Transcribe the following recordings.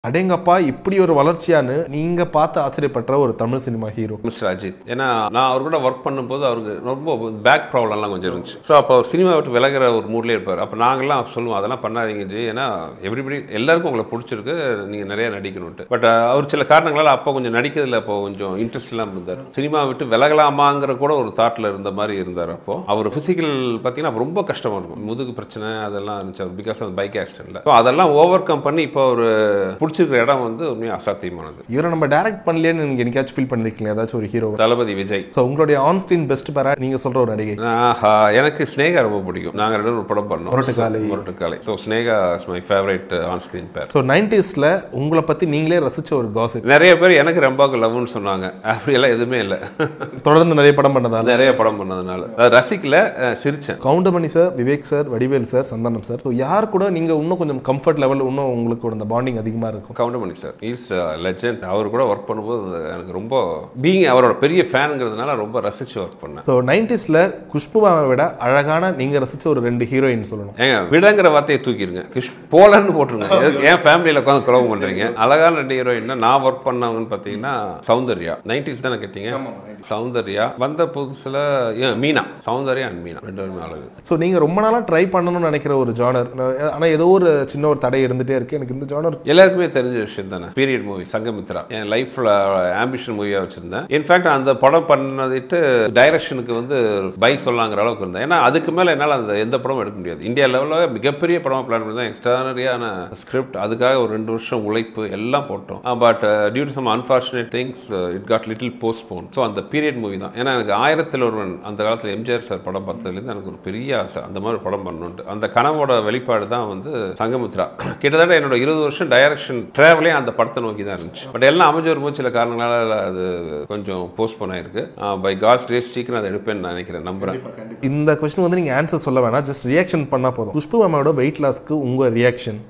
அடேங்கப்பா இப்படி ஒரு வளர்ச்சியான்னு நீங்க பார்த்து ஆச்சரியப்பட்ட ஒரு Tamil cinema hero mister Ajith ஏன்னா நான் அவர் கூட ஒர்க் பண்ணும்போது அவருக்கு ரொம்ப பேக் ப்ராப்ளம்லாம் கொஞ்சம் இருந்துச்சு ஸோ அப்போ அவர் சினிமா விட்டு விலகிற ஒரு மூட்லேயே இருப்பார் அப்போ நாங்கள்லாம் சொல்லுவோம் அதெல்லாம் பண்ணாதீங்க ஜி ஏன்னா எவ்ரிபடி எல்லாருக்கும் உங்களை பிடிச்சிருக்கு நீங்கள் நிறைய நடிக்கணும்ட்டு பட் அவர் சில காரணங்களால் அப்போ கொஞ்சம் நடிக்கிறதுல அப்போ கொஞ்சம் இன்ட்ரெஸ்ட் இல்லாமல் இருந்தார் சினிமா விட்டு விலகலாமாங்கிற கூட ஒரு தாட்டில் இருந்த மாதிரி இருந்தார் அப்போ அவர் ஃபிசிக்கல் பார்த்தீங்கன்னா ரொம்ப கஷ்டமாக இருக்கும் முதுகு பிரச்சனை அதெல்லாம் இருந்துச்சு அவர் பிகாஸ் ஆஃப் பைக் ஆக்சிடென்ட்ல ஸோ அதெல்லாம் ஓவர் கம் பண்ணி இப்போ ஒரு பிடிச்சிருக்கிற இடம் வந்து உண்மையாக அசாத்தியமானது இவரை நம்ம டைரக்ட் பண்ணலையேன்னு நீங்க என்னைக்காச்சும் ஃபீல் பண்ணிருக்கீங்களா ஏதாச்சும் ஒரு ஹீரோ தளபதி விஜய் ஸோ உங்களுடைய ஆன் ஸ்கிரீன் பெஸ்ட் பேரா நீங்க சொல்ற ஒரு நடிகை ஆஹா, எனக்கு ஸ்னேகா ரொம்ப பிடிக்கும் நாங்க ரெண்டு பேரும் ஒரு படம் பண்ணோம் முரட்டுக்காலை. முரட்டுக்காலை so Sneha is my favourite on screen pair so நைன்டிஸ்ல உங்களை பத்தி நீங்களே ரசிச்ச ஒரு காசிப் நிறைய பேர் எனக்கு ரெம்பாக்கு லவ்னு சொன்னாங்க அப்படியெல்லாம் எதுவுமே இல்லை தொடர்ந்து நிறைய படம் பண்ணதால நிறைய படம் பண்ணதுனால அது ரசிக்கல அஹ், சிரிச்சேன் Goundamani sir Vivek sir Vadivel sir Santhanam sir so யார் கூட நீங்க இன்னும் கொஞ்சம் கம்ஃபர்ட் லெவல் இன்னும் உங்களுக்கு அந்த பாண்டிங் அதிகமா இருக்கும் கவுண்டமணி சார் இஸ் லெஜெண்ட் அவர் கூட ஒர்க் பண்ணும்போது எனக்கு ரொம்ப பீங் அவரோட பெரிய ஃபேனுங்கிறதுனால ரொம்ப ரசிச்சு ஒர்க் பண்ணேன் ஸோ நைன்டிஸ்ல குஷ்புவாவை விட அழகான நீங்க ரசிச்ச ஒரு ரெண்டு ஹீரோயின் சொல்லணும் ஏங்க விடங்கிற வார்த்தையை தூக்கிடுங்க கிஷ் போலன்னு போட்டுருங்க எதுக்கு ஏன் ஃபேமிலியில் உட்காந்து குறவு பண்றீங்க அழகான ரெண்டு ஹீரோயின்னா நான் ஒர்க் பண்ணவங்கன்னு பார்த்தீங்கன்னா சௌந்தர்யா நைன்டிஸ் தானே கேட்டீங்க சௌந்தர்யா வந்த புதுசுல ஏன், மீனா சௌந்தர்யா அண்ட் மீனா ரெண்டு பேருமே அழகு ஸோ நீங்க ரொம்ப நாளா ட்ரை பண்ணணும்னு நினைக்கிற ஒரு ஜானர் ஆனா ஏதோ ஒரு சின்ன ஒரு தடை இருந்துட்டே இருக்கு எனக்கு இந்த ஜானர் எல்லாருக்குமே தெரிஞ்ச விஷயம் தானே பீரியட் மூவி சங்கமித்ரா என் லைஃப்ல ஆம்பிஷன் மூவியா வச்சிருந்தேன் இன்ஃபேக்ட் அந்த படம் பண்ணதிட்டு டைரக்ஷனுக்கு வந்து பை சொல்லாங்கிற அளவுக்கு இருந்தேன் ஏன்னா அதுக்கு மேல என்னால் அந்த எந்த படமும் எடுக்க முடியாது இந்தியா லெவலில் மிகப்பெரிய படமா பிளான் பண்ணி தான் எக்ஸ்ட்ரானரியான ஸ்கிரிப்ட் அதுக்காக ஒரு ரெண்டு வருஷம் உழைப்பு எல்லாம் போட்டோம் but due to some unfortunate things it got little postpone so அந்த பீரியட் மூவி தான் ஏன்னா எனக்கு ஆயிரத்தில் ஒருவன் அந்த காலத்தில் எம்ஜிஆர் சார் படம் பார்த்ததுலேருந்து எனக்கு ஒரு பெரிய ஆசை அந்த மாதிரி ஒரு படம் பண்ணணுன்ட்டு அந்த கனவோட வெளிப்பாடு தான் வந்து சங்கமுத்ரா கிட்டத்தட்ட என்னோட இருபது வருஷம் டைரக்ஷன் ட்ராவலே அந்த படத்தை நோக்கி தான் இருந்துச்சு பட் எல்லாம் அமைஞ்சு வரும்போது சில காரணங்களால அது கொஞ்சம் போஸ்ட்போன் ஆயிருக்கு பை காட்ஸ் டேஸ் சீக்கிரம் அதை எடுப்பேன்னு நான் நினைக்கிறேன் நம்புறேன் இந்த கொஸ்டின் வந்து நீங்க ஆன்சர் சொல்ல வேணாம் ஜஸ்ட் ரியாக்ஷன் பண்ணா போதும் குஷ்பு மேமோட வெயிட் லாஸ்க்கு உங்க ரியாக்ஷன்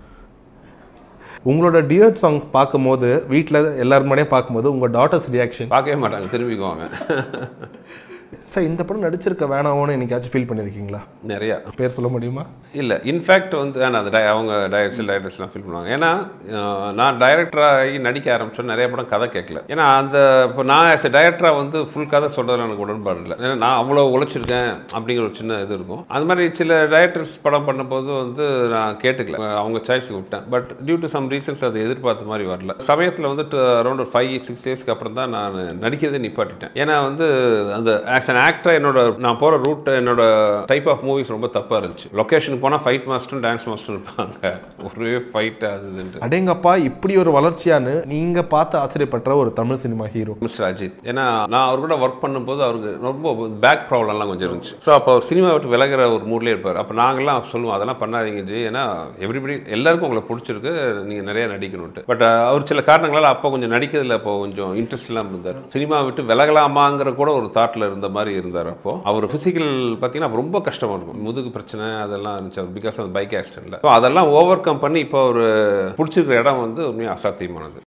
உங்களோட டியட் சாங்ஸ் பார்க்கும்போது வீட்டில் எல்லாரும் முன்னாடியே பார்க்கும்போது உங்க டாட்டர்ஸ் ரியாக்ஷன் பார்க்கவே மாட்டாங்க திரும்பிக்குவாங்க சார் இந்த படம் நடிச்சிருக்க வேணாமோன்னு என்னைக்காச்சும் ஃபீல் பண்ணியிருக்கீங்களா நிறையா பேர் சொல்ல முடியுமா இல்லை இன்ஃபேக்ட் வந்து ஆனா, அந்த di- அவங்க டைரக்ஷன் டைரக்டர்ஸ்லாம் ஃபீல் பண்ணுவாங்க ஏன்னா அஹ், நான் டைரக்டராகி நடிக்க ஆரம்பிச்சோம் நிறைய படம் கதை கேட்கல ஏன்னா அந்த இப்போ நான் ஆஸ் எ டைரக்டராக வந்து ஃபுல் கதை சொல்கிறதுல எனக்கு உடன்பாடு இல்லை ஏன்னா நான் அவ்வளோ உழைச்சிருக்கேன் அப்படிங்கிற ஒரு சின்ன இது இருக்கும் அது மாதிரி சில டைரக்டர்ஸ் படம் பண்ணும்போது வந்து நான் கேட்டுக்கல அஹ், அவங்க சாய்ஸுக்கு விட்டேன் but due to some reasons அது எதிர்பார்த்த மாதிரி வரல சமயத்தில் வந்துட்டு அரௌண்ட் ஒரு ஃபைவ் சிக்ஸ் இயர்ஸ்க்கு அப்புறம் தான் நான் நடிக்கிறதே நிப்பாட்டிட்டேன் ஏன்னா வந்து அந்த ஆஸ் அன் ஆக்டர் என்னோட நான் போகிற ரூட் என்னோட டைப் ஆஃப் மூவிஸ் ரொம்ப தப்பாக இருந்துச்சு லொக்கேஷனுக்கு போனால் ஃபைட் மாஸ்டரும் டான்ஸ் மாஸ்டரும் இருப்பாங்க ஒரே ஃபைட் அது இதுன்ட்டு அடேங்கப்பா இப்படி ஒரு வளர்ச்சியான்னு நீங்க பார்த்து ஆச்சரியப்பட்ட ஒரு Tamil cinema hero mister Ajith ஏன்னா நான் அவர் கூட ஒர்க் பண்ணும்போது அவருக்கு ரொம்ப பேக் ப்ராப்ளம்லாம் கொஞ்சம் இருந்துச்சு ஸோ அப்போ அவர் சினிமா விட்டு விலகிற ஒரு மூட்லேயே இருப்பார் அப்போ நாங்கள்லாம் சொல்லுவோம் அதெல்லாம் பண்ணாதீங்க ஜி ஏன்னா எவ்ரிபடி எல்லாருக்கும் உங்களை பிடிச்சிருக்கு நீங்கள் நிறைய நடிக்கணும்ட்டு பட் அவர் சில காரணங்களால் அப்போ கொஞ்சம் நடிக்கிறதுல அப்போ கொஞ்சம் இன்ட்ரெஸ்ட் இல்லாமல் இருந்தார் சினிமா விட்டு விலகலாமாங்கிற கூட ஒரு தாட்டில் இருந்த மாதிரி இருந்தார் அப்போ அவர் ஃபிசிக்கல் பார்த்தீங்கன்னா ரொம்ப கஷ்டமாக இருக்கும் முதுகு பிரச்சனை அதெல்லாம் இருந்துச்சு பிகாஸ் ஆஃப் பைக் ஆக்சிடென்ட்ல ஸோ அதெல்லாம் ஓவர் கம் பண்ணி இப்போ அவர் பிடிச்சிருக்கிற இடம் வந்து உண்மையாக அசாத்தியமானது